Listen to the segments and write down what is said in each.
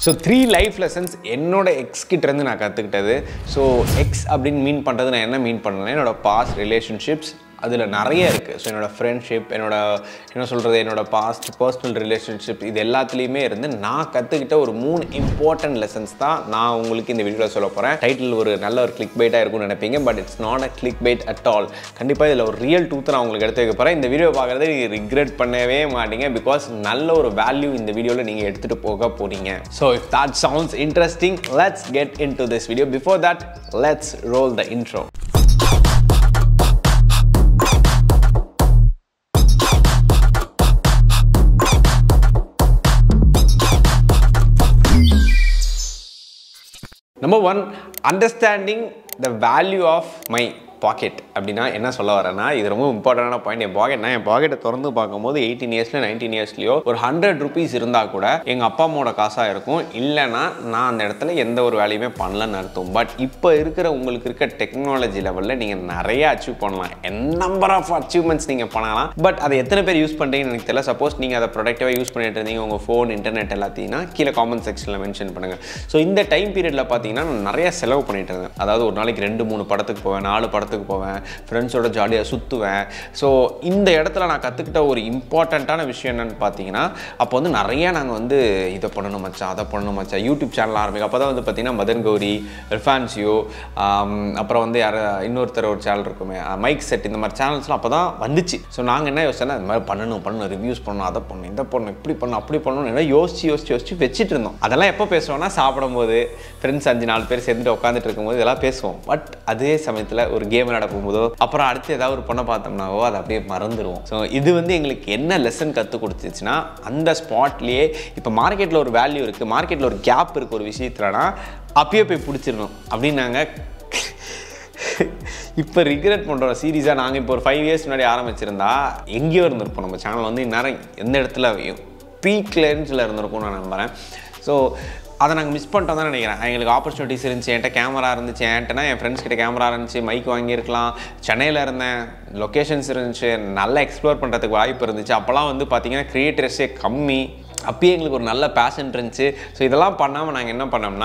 so three life lessons என்னோட ex கிட்டேருந்து நான் கற்றுக்கிட்டது ஸோ எக்ஸ் அப்படின்னு மீன் பண்ணுறது நான் என்ன மீன் பண்ணேன் என்னோட பாஸ்ட் ரிலேஷன்ஷிப்ஸ் அதில் நிறைய இருக்குது ஸோ என்னோடய ஃப்ரெண்ட்ஷிப் என்னோட என்ன சொல்கிறது என்னோட பாஸ்ட் பர்சனல் ரிலேஷன்ஷிப் இது எல்லாத்துலேயுமே இருந்து நான் கற்றுக்கிட்ட ஒரு மூணு இம்பார்ட்டன்ட் லெசன்ஸ் தான் நான் உங்களுக்கு இந்த வீடியோவில் சொல்ல போகிறேன் டைட்டில் ஒரு நல்ல ஒரு கிளிக் பைட்டாக இருக்கும்னு நினைப்பீங்க but it's not a clickbait at all கண்டிப்பாக இதில் ஒரு ரியல் டூத்தை நான் உங்களுக்கு எடுத்து வைக்க போகிறேன் இந்த வீடியோ பார்க்குறது நீங்கள் ரிக்ரெட் பண்ணவே மாட்டீங்க பிகாஸ் நல்ல ஒரு வேல்யூ இந்த வீடியோவில் நீங்கள் எடுத்துகிட்டு போக போகிறீங்க so if that sounds interesting let's get into this video before that let's roll the intro number one understanding the value of my pocket அப்படின்னா என்ன சொல்ல வரேன்னா இது ரொம்ப இம்பார்ட்டண்டான பாயிண்ட் என் பாக்கெட் நான் என் பாக்கெட்டை திறந்து பார்க்கும்போது எயிட்டீன் இயர்ஸ்ல நைன்டீன் இயர்ஸ்லையோ ஒரு ஹண்ட்ரட் ருபீஸ் இருந்தால் கூட எங்கள் அப்பா அம்மாவோட காசாக இருக்கும் இல்லைன்னா நான் அந்த இடத்துல எந்த ஒரு வேலையுமே பண்ணலன்னு அர்த்தம் பட் இப்போ இருக்கிற உங்களுக்கு இருக்க டெக்னாலஜி லெவலில் நீங்கள் நிறைய அச்சீவ் பண்ணலாம் என் நம்பர் ஆஃப் அச்சீவ்மெண்ட்ஸ் நீங்கள் பண்ணலாம் பட் அதை எத்தனை பேர் யூஸ் பண்ணுறீங்கன்னு எனக்கு தெரியல சப்போஸ் நீங்கள் அதை ப்ரொடக்டிவாக யூஸ் பண்ணிட்டு இருந்தீங்க உங்கள் ஃபோன் இன்டர்நெட் எல்லாத்தையும் கீழே காமெண்ட் செக்ஷனில் மென்ஷன் பண்ணுங்கள் ஸோ இந்த டைம் பீரியடில் பார்த்தீங்கன்னா நான் நிறைய செலவு பண்ணிட்டு இருந்தேன் அதாவது ஒரு நாளைக்கு ரெண்டு மூணு படத்துக்கு போவேன் நாலு படத்துக்கு போவேன் ஃப்ரெண்ட்ஸோட ஜாலியாக சுற்றுவேன் ஸோ இந்த இடத்துல நான் கற்றுக்கிட்ட ஒரு இம்பார்ட்டண்ட்டான விஷயம் என்னென்னு பார்த்தீங்கன்னா அப்போ வந்து நிறைய நாங்கள் வந்து இதை பண்ணணும் மச்சான் அதை பண்ணணும் மச்சான் யூடியூப் சேனல் ஆரம்பிக்கும் அப்போ தான் வந்து பார்த்தீங்கன்னா மதன் கௌரி இர்ஃபான்சியோ அப்புறம் வந்து யார் இன்னொருத்தர் ஒரு சேனல் இருக்குமே மைக் செட் இந்த மாதிரி சேனல்ஸ்லாம் அப்போ தான் வந்துச்சு ஸோ நாங்கள் என்ன யோசிச்சோன்னா இந்த மாதிரி பண்ணணும் பண்ணணும் ரிவ்யூஸ் பண்ணணும் அதை பண்ணணும் இதை பண்ணணும் இப்படி பண்ணணும் அப்படி பண்ணணும் என்ன யோசிச்சு யோசிச்சு யோசிச்சு வச்சுட்டு இருந்தோம் அதெல்லாம் எப்போ பேசுவோம்னா சாப்பிடும்போது ஃப்ரெண்ட்ஸ் அஞ்சு நாலு பேர் சேர்ந்துட்டு உட்காந்துட்டு இருக்கும்போது இதெல்லாம் பேசுவோம் பட் அதே சமயத்தில் ஒரு கேம் விளையாட போகும்போதோ அப்புறம் அடுத்து ஏதாவது ஒரு பொண்ணை பார்த்தோம்னாவோ அதை அப்படியே மறந்துடுவோம் ஸோ இது வந்து எங்களுக்கு என்ன லெசன் கற்றுக் கொடுத்துச்சுன்னா அந்த ஸ்பாட்லேயே இப்போ மார்க்கெட்டில் ஒரு வேல்யூ இருக்குது மார்க்கெட்டில் ஒரு கேப் இருக்குது ஒரு விஷயத்துலனா அப்பயே போய் பிடிச்சிடணும் அப்படின்னு நாங்கள் இப்போ ரிக்ரெட் பண்ணுறோம் சீரியஸாக நாங்கள் இப்போ ஒரு ஃபைவ் இயர்ஸ் முன்னாடி ஆரம்பிச்சிருந்தா எங்கேயோ இருந்திருப்போம் நம்ம சேனல் வந்து இந்நேரம் எந்த இடத்துல பீக் லேன்ஸில் இருந்திருக்கும் நான் நம்புகிறேன் ஸோ அதை நாங்கள் மிஸ் பண்ணிட்டோம் தான் நினைக்கிறேன் எங்களுக்கு ஆப்பர்ச்சுனிட்டிஸ் இருந்துச்சு என்கிட்ட கேமரா இருந்துச்சு என்கிட்டனா என் ஃப்ரெண்ட்ஸ் கிட்ட கேமரா இருந்துச்சு மைக் வாங்கியிருக்கலாம் சென்னையில் இருந்தேன் லொக்கேஷன்ஸ் இருந்துச்சு நல்லா எக்ஸ்ப்ளோர் பண்ணுறதுக்கு வாய்ப்பு இருந்துச்சு அப்போல்லாம் வந்து பார்த்திங்கன்னா க்ரியேட்டர்ஸே கம்மி அப்பயே எங்களுக்கு ஒரு நல்ல பேஷன் இருந்துச்சு ஸோ இதெல்லாம் பண்ணாமல் நாங்கள் என்ன பண்ணோம்னா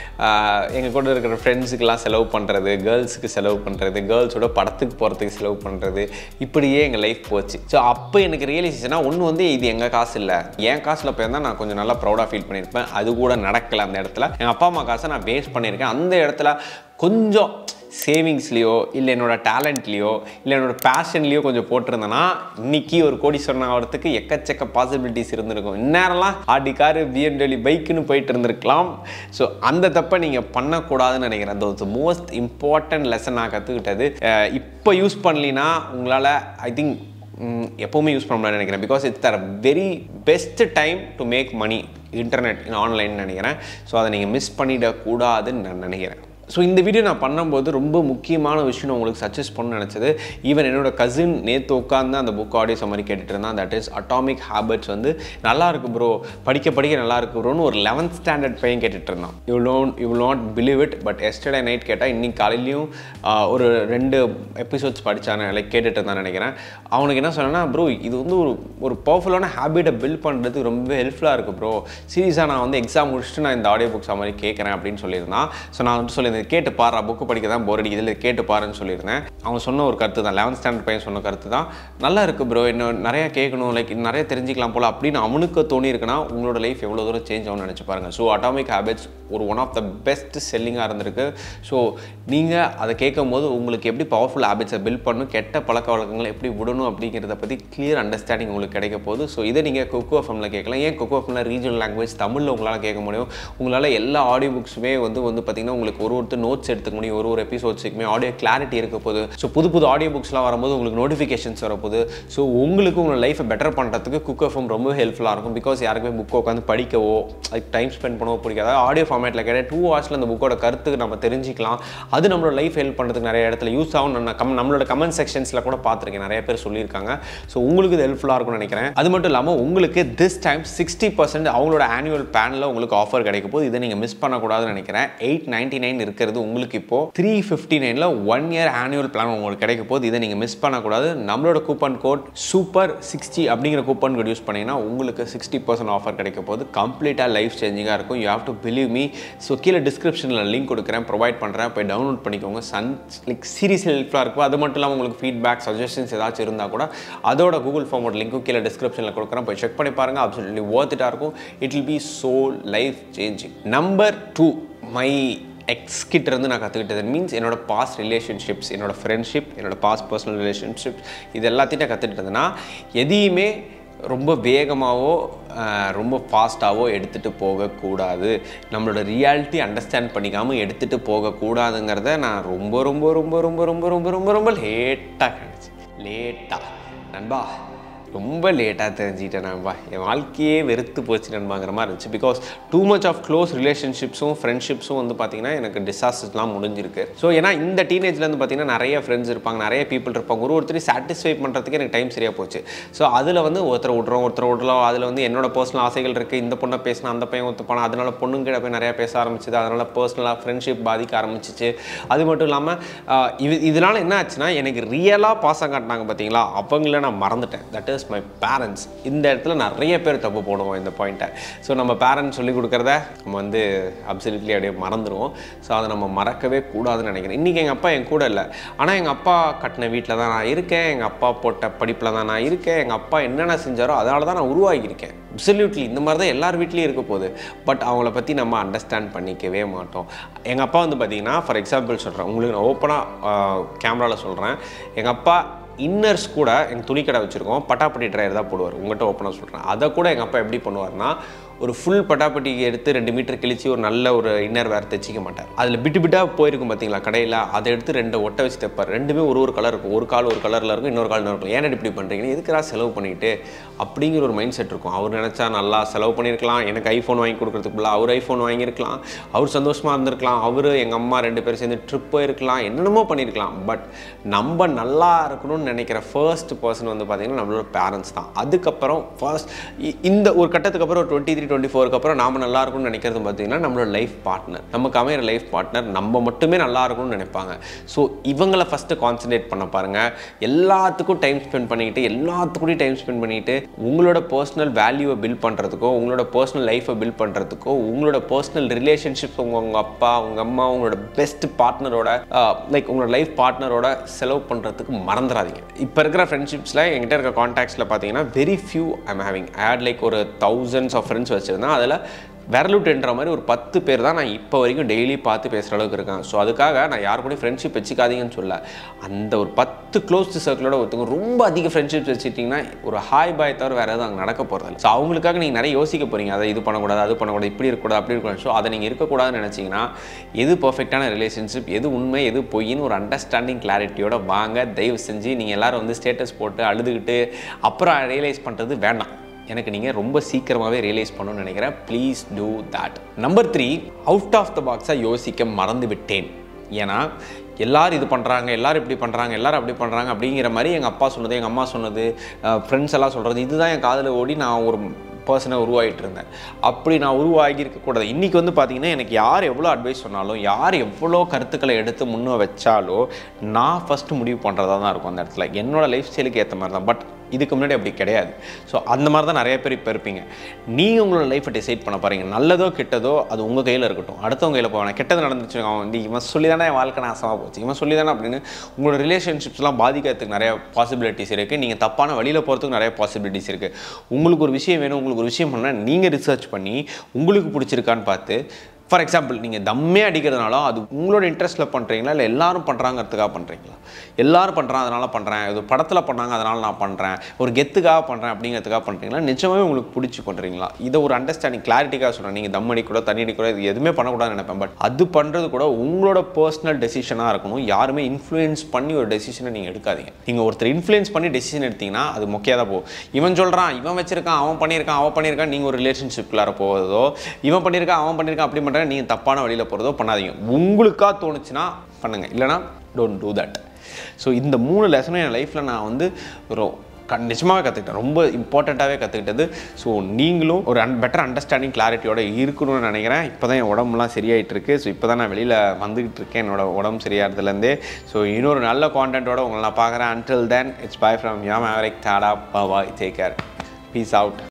எங்கள் கூட இருக்கிற ஃப்ரெண்ட்ஸுக்கெல்லாம் செலவு பண்ணுறது கேர்ள்ஸுக்கு செலவு பண்ணுறது கேர்ள்ஸோட படத்துக்கு போகிறதுக்கு செலவு பண்ணுறது இப்படியே எங்கள் லைஃப் போச்சு ஸோ அப்போ எனக்கு ரியலைசேஷனா ஒன்று வந்து இது எங்கள் காசு இல்லை என் காசில் போயிருந்தால் நான் கொஞ்சம் நல்லா ப்ரௌடாக ஃபீல் பண்ணியிருப்பேன் அது கூட நடக்கலை அந்த இடத்துல எங்கள் அப்பா அம்மா காசை நான் வேஸ்ட் பண்ணியிருக்கேன் அந்த இடத்துல கொஞ்சம் சேவிங்ஸ்லேயோ இல்லை என்னோடய டேலண்ட்லேயோ இல்லை என்னோடய பேஷன்லேயோ கொஞ்சம் போட்டிருந்தேன்னா இன்றைக்கி ஒரு கோடீஸ்வரன் ஆகிறதுக்கு எக்கச்சக்க பாசிபிலிட்டிஸ் இருந்திருக்கும் இந்நேரம்லாம் ஆடி காரு பிஎன்டபிள்யூ பைக்குன்னு போயிட்டு இருந்திருக்கலாம் ஸோ அந்த தப்பை நீங்கள் பண்ணக்கூடாதுன்னு நினைக்கிறேன் அது மோஸ்ட் இம்பார்ட்டன்ட் லெசன் நான் கற்றுக்கிட்டது இப்போ யூஸ் பண்ணலினா உங்களால் ஐ திங்க் எப்போவுமே யூஸ் பண்ண முடியாது நினைக்கிறேன் because it's the very best time to make money internet online நினைக்கிறேன் ஸோ அதை நீங்கள் மிஸ் பண்ணிடக்கூடாதுன்னு நான் நினைக்கிறேன் ஸோ இந்த வீடியோ நான் பண்ணும்போது ரொம்ப முக்கியமான விஷயம் நான் உங்களுக்கு சஜஸ்ட் பண்ண நினச்சது ஈவன் என்னோட கசின் நேற்று உட்காந்து அந்த புக் ஆடியோ மாதிரி கேட்டுட்டு இருந்தான் தட் இஸ் அட்டாமிக் ஹேபிட்ஸ் வந்து நல்லா இருக்கு ப்ரோ படிக்க படிக்க நல்லா இருக்கு ப்ரோன்னு ஒரு லெவன்த் ஸ்டாண்டர்ட் பையன் கேட்டுட்டு இருந்தான் you loan you not believe it but yesterday night கேட்டால் இன்னைக்கு காலையிலையும் ஒரு ரெண்டு எபிசோட்ஸ் படித்தானே லைக் கேட்டுட்டு இருந்தான் நினைக்கிறேன் அவனுக்கு என்ன சொன்னேன்னா ப்ரோ இது வந்து ஒரு ஒரு பவர்ஃபுல்லான ஹேபிட்டை பில்ட் பண்ணுறதுக்கு ரொம்ப ஹெல்ப்ஃபுல்லாக இருக்குது ப்ரோ சீரியஸாக நான் வந்து எக்ஸாம் முடிச்சுட்டு நான் இந்த ஆடியோ புக்ஸ் மாதிரி கேட்குறேன் அப்படின்னு சொல்லியிருந்தான் ஸோ நான் வந்து சொல்லி இதை கேட்டு பாரு புக்கு படிக்க தான் போர் அடிக்குது இல்லை கேட்டு பாருன்னு சொல்லியிருந்தேன் அவன் சொன்ன ஒரு கருத்து தான் லெவன்த் ஸ்டாண்டர்ட் பையன் சொன்ன கருத்து தான் நல்லா இருக்குது ப்ரோ இன்னும் நிறையா கேட்கணும் லைக் நிறைய தெரிஞ்சிக்கலாம் போல் அப்படின்னு அவனுக்கு தோணி இருக்குன்னா உங்களோட லைஃப் எவ்வளோ தூரம் சேஞ்ச் ஆகும்னு நினச்சி பாருங்கள் ஸோ அட்டாமிக் ஹேபிட்ஸ் ஒரு ஒன் ஆஃப் த பெஸ்ட் செல்லிங்காக இருந்திருக்கு ஸோ நீங்கள் அதை கேட்கும் போது உங்களுக்கு எப்படி பவர்ஃபுல் ஹேபிட்ஸை பில்ட் பண்ணணும் கெட்ட பழக்க வழக்கங்களை எப்படி விடணும் அப்படிங்கிறத பற்றி கிளியர் அண்டர்ஸ்டாண்டிங் உங்களுக்கு கிடைக்க போகுது ஸோ இதை நீங்கள் கொக்கோ எஃப்எம்ல கேட்கலாம் ஏன் கொக்கோ எஃப்எம்ல ரீஜனல் லாங்குவேஜ் தமிழில் உங்களால் கேட்க முடியும் உங்களால் எல்லா ஆடியோ புக்ஸுமே வந்து வந்து பார்த்திங்கன்னா உங்களுக்கு ஒரு ஒருத்தர் நோட்ஸ் எடுத்துக்க முடியும் ஒரு ஒரு எபிசோட்ஸுக்குமே ஆடியோ கிளாரிட்டி இருக்க போகுது ஸோ புது புது ஆடியோ புக்ஸ்லாம் வரும்போது உங்களுக்கு நோட்டிஃபிகேஷன்ஸ் வரப்போகுது ஸோ உங்களுக்கு உங்கள் லைஃப்பை பெட்டர் பண்ணுறதுக்கு குக் எஃப்எம் ரொம்ப ஹெல்ப்ஃபுல்லாக இருக்கும் பிகாஸ் யாருக்குமே புக்கை உட்காந்து படிக்கவோ அதுக்கு டைம் ஸ்பெண்ட் பண்ணவோ பிடிக்காது ஆடியோ ஃபார்மேட்டில் கேட்டால் டூ ஹவர்ஸில் அந்த புக்கோட கருத்துக்கு நம்ம தெரிஞ்சிக்கலாம் அது நம்மளோட லைஃப் ஹெல்ப் பண்ணுறதுக்கு நிறைய இடத்துல யூஸ் ஆகும் நான் கம் நம்மளோட கமெண்ட் செக்ஷன்ஸில் கூட பார்த்துருக்கேன் நிறைய பேர் சொல்லியிருக்காங்க ஸோ உங்களுக்கு இது ஹெல்ப்ஃபுல்லாக இருக்கும்னு நினைக்கிறேன் அது மட்டும் இல்லாமல் உங்களுக்கு திஸ் டைம் சிக்ஸ்டி பர்சன்ட் அவங்களோட ஆனுவல் பேனில் உங்களுக்கு ஆஃபர் கிடைக்க போது இதை நீங்கள் மிஸ் பண்ணக்கூடாதுன்னு நினைக்கிறேன் எயிட் நைன்ட்டி நைன் இருக்கிற இருக்கிறது உங்களுக்கு இப்போது த்ரீ ஃபிஃப்டி நைனில் ஒன் இயர் ஆனுவல் பிளான் உங்களுக்கு கிடைக்க போகுது இதை நீங்கள் மிஸ் பண்ணக்கூடாது நம்மளோட கூப்பன் கோட் சூப்பர் சிக்ஸ்டி அப்படிங்கிற கூப்பன் கோட் யூஸ் பண்ணிங்கன்னா உங்களுக்கு சிக்ஸ்டி பர்சன்ட் ஆஃபர் கிடைக்க போகுது கம்ப்ளீட்டாக லைஃப் சேஞ்சிங்காக இருக்கும் you have to believe me so கீழே டிஸ்கிரிப்ஷனில் லிங்க் கொடுக்குறேன் ப்ரொவைட் பண்ணுறேன் போய் டவுன்லோட் பண்ணிக்கோங்க சன் லைக் சீரியஸ் ஹெல்ப்ஃபுல்லாக இருக்கும் அது மட்டும் இல்லாமல் உங்களுக்கு ஃபீட்பேக் சஜஷன்ஸ் ஏதாச்சும் இருந்தால் கூட அதோட கூகுள் ஃபார்மோட லிங்க்கும் கீழே டிஸ்கிரிப்ஷனில் கொடுக்குறேன் போய் செக் பண்ணி பாருங்கள் அப்சல்யூட்லி ஒர்த் இட்டாக இருக்கும் it will be so life changing number two my ex கிட்ட இருந்து நான் கற்றுக்கிட்டது மீன்ஸ் என்னோட பாஸ்ட் ரிலேஷன்ஷிப்ஸ் என்னோட ஃப்ரெண்ட்ஷிப் என்னோட பாஸ்ட் பர்சனல் ரிலேஷன்ஷிப்ஸ் இது எல்லாத்தையும் நான் கற்றுக்கிட்டதுன்னா எதையுமே ரொம்ப வேகமாகவோ ரொம்ப ஃபாஸ்ட்டாகவோ எடுத்துகிட்டு போகக்கூடாது நம்மளோட ரியாலிட்டி அண்டர்ஸ்டாண்ட் பண்ணிக்காமல் எடுத்துகிட்டு போகக்கூடாதுங்கிறத நான் ரொம்ப ரொம்ப ரொம்ப ரொம்ப ரொம்ப ரொம்ப ரொம்ப ரொம்ப லேட்டாக கிடச்சி லேட்டாக நண்பா ரொம்ப லேட்டாக தெரிஞ்சுக்கிட்டேன் நண்பா என் வாழ்க்கையே வெறுத்து போச்சு நண்பாங்கிற மாதிரி இருந்துச்சு because too much of close ரிலேஷன்ஷிப்ஸும் ஃப்ரெண்ட்ஷிப்ஸும் வந்து பார்த்திங்கன்னா எனக்கு டிசாஸ்டர்ஸ்லாம் முடிஞ்சிருக்கு ஸோ ஏன்னா இந்த டீனேஜ்லேருந்து பார்த்திங்கன்னா நிறைய ஃப்ரெண்ட்ஸ் இருப்பாங்க நிறைய பீப்புள் இருப்பாங்க ஒரு ஒருத்தரையும் சாட்டிஸ்ஃபை பண்ணுறதுக்கு எனக்கு டைம் சரியாக போச்சு ஸோ அதில் வந்து ஒருத்தர் விட்றோம் ஒருத்தர் விட்றோம் அதில் வந்து என்னோட பர்சனல் ஆசைகள் இருக்குது இந்த பொண்ணை பேசினா அந்த பையன் ஒத்துப்பானா அதனால பொண்ணுங்கிட்ட போய் நிறையா பேச ஆரம்பிச்சது அதனால் பர்சனலாக ஃப்ரெண்ட்ஷிப் பாதிக்க ஆரம்பிச்சிச்சு அது மட்டும் இல்லாமல் இது இதனால் என்ன ஆச்சுன்னா எனக்கு ரியலாக பாசம் காட்டினாங்க பார்த்தீங்களா அவங்கள நான் மறந்துட்டேன் தட் இஸ் மை பேரண்ட்ஸ் இந்த இடத்துல நிறைய பேர் தப்பு போடுவோம் இந்த பாயிண்ட்டை ஸோ நம்ம பேரண்ட்ஸ் சொல்லி கொடுக்குறத நம்ம வந்து அப்சல்யூட்லி அப்படியே மறந்துடுவோம் ஸோ அதை நம்ம மறக்கவே கூடாதுன்னு நினைக்கிறேன் இன்றைக்கி எங்கள் அப்பா என் கூட இல்லை ஆனால் எங்கள் அப்பா கட்டின வீட்டில் தான் நான் இருக்கேன் எங்கள் அப்பா போட்ட படிப்பில் தான் நான் இருக்கேன் எங்கள் அப்பா என்னென்ன செஞ்சாரோ அதனால தான் நான் உருவாகியிருக்கேன் அப்சல்யூட்லி இந்த மாதிரி தான் எல்லார் வீட்லேயும் இருக்க போகுது பட் அவங்கள பற்றி நம்ம அண்டர்ஸ்டாண்ட் பண்ணிக்கவே மாட்டோம் எங்கள் அப்பா வந்து பார்த்திங்கன்னா ஃபார் எக்ஸாம்பிள் சொல்கிறேன் உங்களுக்கு நான் ஓப்பனாக கேமராவில் சொல்கிறேன் எங்கள் அப்பா இன்னர்ஸ் கூட எங்கள் துணிக்கடை வச்சுருக்கோம் பட்டாப்பட்டி ட்ரையர் தான் போடுவார் உங்கள்கிட்ட ஓப்பனாக சொல்கிறேன் அதை கூட எங்கள் அப்பா எப்படி பண்ணுவார்னா ஒரு ஃபுல் பட்டாப்பட்டி எடுத்து ரெண்டு மீட்டர் கிழிச்சு ஒரு நல்ல ஒரு இன்னர் வேறு தைச்சிக்க மாட்டார் அதில் பிட்டு பிட்டாக போயிருக்கும் பார்த்தீங்களா கடையில் அதை எடுத்து ரெண்டு ஒட்டை வச்சு தைப்பார் ரெண்டுமே ஒரு ஒரு கலர் இருக்கும் ஒரு கால் ஒரு கலரில் இருக்கும் இன்னொரு கால் இன்னொரு இருக்கும் ஏன் இப்படி பண்ணுறீங்கன்னு எதுக்குறா செலவு பண்ணிட்டு அப்படிங்கிற ஒரு மைண்ட் செட் இருக்கும் அவர் நினச்சா நல்லா செலவு பண்ணியிருக்கலாம் எனக்கு ஐஃபோன் வாங்கி கொடுக்குறதுக்குள்ள அவர் ஐஃபோன் வாங்கியிருக்கலாம் அவர் சந்தோஷமாக இருந்திருக்கலாம் அவர் எங்கள் அம்மா ரெண்டு பேரும் சேர்ந்து ட்ரிப் போயிருக்கலாம் என்னென்னமோ பண்ணியிருக்கலாம் பட் நம்ம நல்லா இருக்கணும்னு நினைக்கிற ஃபர்ஸ்ட் பர்சன் வந்து பார்த்திங்கன்னா நம்மளோட பேரண்ட்ஸ் தான் அதுக்கப்புறம் ஃபர்ஸ்ட் இந்த ஒரு கட்டத்துக்கு அப்புறம் ஒரு டுவெண்ட்டி த்ரீ டுவெண்ட்டி ஃபோருக்கு அப்புறம் நாம நல்லா இருக்கணும்னு நினைக்கிறது பார்த்தீங்கன்னா நம்மளோட லைஃப் பார்ட்னர் நமக்கு அமையிற லைஃப் பார்ட்னர் நம்ம மட்டுமே நல்லா இருக்கணும்னு நினைப்பாங்க ஸோ இவங்களை ஃபஸ்ட்டு கான்சன்ட்ரேட் பண்ண பாருங்கள் எல்லாத்துக்கும் டைம் ஸ்பெண்ட் பண்ணிக்கிட்டு எல்லாத்துக்கூடயும் டைம் ஸ்பெண்ட் பண்ணிட்டு உங்களோட பர்சனல் வேல்யூவை பில்ட் பண்ணுறதுக்கோ உங்களோட பர்சனல் லைஃப்பை பில்ட் பண்ணுறதுக்கோ உங்களோட பர்சனல் ரிலேஷன்ஷிப்ஸ் உங்கள் உங்கள் அப்பா உங்கள் அம்மா உங்களோட பெஸ்ட் பார்ட்னரோட லைக் உங்களோட லைஃப் பார்ட்னரோட செலவு பண்ணுறதுக்கு மறந்துடாதீங்க இப்போ இருக்கிற ஃப்ரெண்ட்ஷிப்ஸில் என்கிட்ட இருக்க காண்டாக்ட்ஸில் பார்த்தீங்கன்னா very few I'm having had like ஒரு தௌசண்ட்ஸ் ஆஃப் ஃப்ரெண்ட்ஸ் வச்சுருந்தேன் அதில் விரலுட்டுன்ற மாதிரி ஒரு பத்து பேர் தான் நான் இப்போ வரைக்கும் டெய்லி பார்த்து பேசுகிற அளவுக்கு இருக்கேன் ஸோ அதுக்காக நான் யார் கூட ஃப்ரெண்ட்ஷிப் வச்சுக்காதீங்கன்னு சொல்ல அந்த ஒரு பத்து க்ளோஸ்டு சர்க்கிளோட ஒருத்தவங்க ரொம்ப அதிக ஃப்ரெண்ட்ஷிப்ஸ் வச்சுட்டிங்கன்னா ஒரு ஹாய் பாய் தவிர வேறு எதுவும் அங்கே நடக்க போகிறது ஸோ அவங்களுக்காக நீங்கள் நிறைய யோசிக்க போகிறீங்க அதை இது பண்ணக்கூடாது அது பண்ணக்கூடாது இப்படி இருக்கக்கூடாது அப்படி இருக்கக்கூடாது ஸோ அதை நீங்கள் இருக்கக்கூடாதுன்னு நினச்சிங்கன்னா எது பர்ஃபெக்டான ரிலேஷன்ஷிப் எது உண்மை எது பொய்ன்னு ஒரு அண்டர்ஸ்டாண்டிங் கிளாரிட்டியோட வாங்க தயவு செஞ்சு நீங்கள் எல்லோரும் வந்து ஸ்டேட்டஸ் போட்டு அழுதுகிட்டு அப்புறம் ரியலைஸ் பண்ணுறது வேண்டாம் எனக்கு நீங்கள் ரொம்ப சீக்கிரமாகவே ரியலைஸ் பண்ணணும்னு நினைக்கிறேன் please do that number three out of the பாக்ஸாக யோசிக்க மறந்து விட்டேன் ஏன்னா எல்லாரும் இது பண்ணுறாங்க எல்லாரும் இப்படி பண்ணுறாங்க எல்லாரும் அப்படி பண்ணுறாங்க அப்படிங்கிற மாதிரி எங்கள் அப்பா சொன்னது எங்கள் அம்மா சொன்னது ஃப்ரெண்ட்ஸ் எல்லாம் சொல்கிறது இதுதான் என் காதில் ஓடி நான் ஒரு பர்சனை உருவாகிட்டு இருந்தேன் அப்படி நான் உருவாகி இருக்கக்கூடாது இன்றைக்கி வந்து பார்த்திங்கன்னா எனக்கு யார் எவ்வளோ அட்வைஸ் சொன்னாலும் யார் எவ்வளோ கருத்துக்களை எடுத்து முன்ன வச்சாலோ நான் ஃபஸ்ட்டு முடிவு பண்ணுறதா தான் இருக்கும் அந்த இடத்துல என்னோடய லைஃப் ஸ்டைலுக்கு ஏற்ற மாதிரி தான் பட் இதுக்கு முன்னாடி அப்படி கிடையாது ஸோ அந்த மாதிரி தான் நிறைய பேர் இப்போ இருப்பீங்க நீங்கள் உங்களோட லைஃப்பை டிசைட் பண்ண பாருங்க நல்லதோ கெட்டதோ அது உங்கள் கையில் இருக்கட்டும் அடுத்தவங்க கையில் போவேன் கெட்டது நடந்துச்சு அவன் வந்து இவன் சொல்லி தானே என் வாழ்க்கை நாசமாக போச்சு இவன் சொல்லி தானே அப்படின்னு உங்களோட ரிலேஷன்ஷிப்ஸ்லாம் பாதிக்கிறதுக்கு நிறைய பாசிபிலிட்டிஸ் இருக்குது நீங்கள் தப்பான வழியில் போகிறதுக்கு நிறைய பாசிபிலிட்டிஸ் இருக்குது உங்களுக்கு ஒரு விஷயம் வேணும் உங்களுக்கு ஒரு விஷயம் பண்ணால் நீங்கள் ரிசர்ச் பண்ணி உங்களுக்கு பிடிச்சிருக்கான்னு பார்த்து ஃபார் எக்ஸாம்பிள் நீங்கள் தம்மே அடிக்கிறதுனால அது உங்களோட இன்ட்ரெஸ்ட்டில் பண்ணுறீங்களா இல்லை எல்லாரும் பண்ணுறாங்கிறதுக்காக பண்ணுறீங்களா எல்லாரும் பண்ணுறான் அதனால் பண்ணுறேன் இது படத்தில் பண்ணாங்க அதனால் நான் பண்ணுறேன் ஒரு கெத்துக்காக பண்ணுறேன் அப்படிங்கிறதுக்காக பண்ணுறீங்களா நிஜமாவே உங்களுக்கு பிடிச்சி பண்ணுறீங்களா இதை ஒரு அண்டர்ஸ்டாண்டிங் கிளாரிட்டிக்காக சொல்கிறேன் நீங்கள் தம் அடிக்கூட தண்ணி அடிக்கூட இது எதுவுமே பண்ணக்கூடாதுன்னு நினைப்பேன் பட் அது பண்ணுறது கூட உங்களோட பர்சனல் டெசிஷனாக இருக்கணும் யாருமே இன்ஃப்ளூயன்ஸ் பண்ணி ஒரு டெசிஷனை நீங்கள் எடுக்காதீங்க நீங்கள் ஒருத்தர் இன்ஃப்ளூயன்ஸ் பண்ணி டெசிஷன் எடுத்தீங்கன்னா அது மொக்கையாக தான் போகும் இவன் சொல்கிறான் இவன் வச்சிருக்கான் அவன் பண்ணியிருக்கான் அவன் பண்ணியிருக்கான் நீங்கள் ஒரு ரிலேஷன்ஷிப்குள்ளார போவதோ இவன் பண்ணியிருக்கான் அவன் பண்ணியிருக்கான் அப்படி பண்ணுறேன் நீங்கள் தப்பான வழியில் போகிறதோ பண்ணாதீங்க உங்களுக்காக தோணுச்சுன்னா பண்ணுங்கள் இல்லைனா டோன்ட் டூ தட் ஸோ இந்த மூணு லெசனும் என் லைஃப்பில் நான் வந்து ஒரு கண் நிஜமாகவே கற்றுக்கிட்டேன் ரொம்ப இம்பார்ட்டண்ட்டாகவே கற்றுக்கிட்டது ஸோ நீங்களும் ஒரு அன் பெட்டர் அண்டர்ஸ்டாண்டிங் கிளாரிட்டியோட இருக்கணும்னு நினைக்கிறேன் இப்போ தான் என் உடம்புலாம் சரியாயிட்டு இருக்கு ஸோ இப்போ தான் நான் வெளியில் வந்துகிட்டு இருக்கேன் என்னோட உடம்பு சரியாகிறதுலேருந்தே ஸோ இன்னொரு நல்ல கான்டென்ட்டோட உங்களை நான் பார்க்குறேன் until then it's bye from யாம் ஆவரிக் டாடா bye take care peace out